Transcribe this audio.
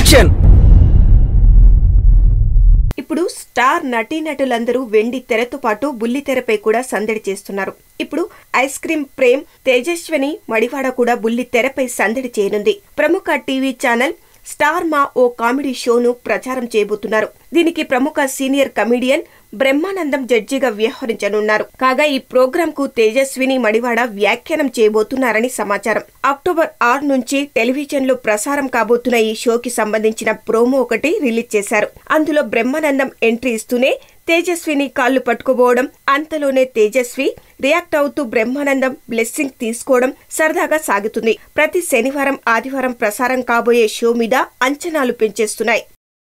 action ఇప్పుడు star నటీనటులందరూ వెండి తెరతో పాటు బుల్లి తెరపై కూడా సందడి చేస్తున్నారు ఇప్పుడు ఐస్ క్రీమ్ ప్రేమ్ తేజస్విని మడివాడ కూడా బుల్లి తెరపై సందడి చేయనుంది ప్రముఖ టీవీ ఛానల్ స్టార్ మా ఓ కామెడీ షోను ప్రచారం చేయబోతున్నారు దీనికి ప్రముఖ సీనియర్ కమెడియన్ బ్రహ్మానందం జడ్జిగా వ్యవహరించనున్నారు కాగా ఈ ప్రోగ్రాం కు తేజస్విని మడివాడ వ్యాఖ్యానం చేయబోతున్నారని సమాచారం అక్టోబర్ ఆరు నుంచి టెలివిజన్ లో ప్రసారం కాబోతున్న ఈ షోకి సంబంధించిన ప్రోమో ఒకటి రిలీజ్ చేశారు అందులో బ్రహ్మానందం ఎంట్రీ ఇస్తూనే తేజస్విని కాళ్ళు పట్టుకోబోవడం అంతలోనే తేజస్వి రియాక్ట్ అవుతూ బ్రహ్మానందం బ్లెస్సింగ్ తీసుకోవడం సరదాగా సాగుతుంది ప్రతి శనివారం ఆదివారం ప్రసారం కాబోయే షో మీద అంచనాలు పెంచేస్తున్నాయి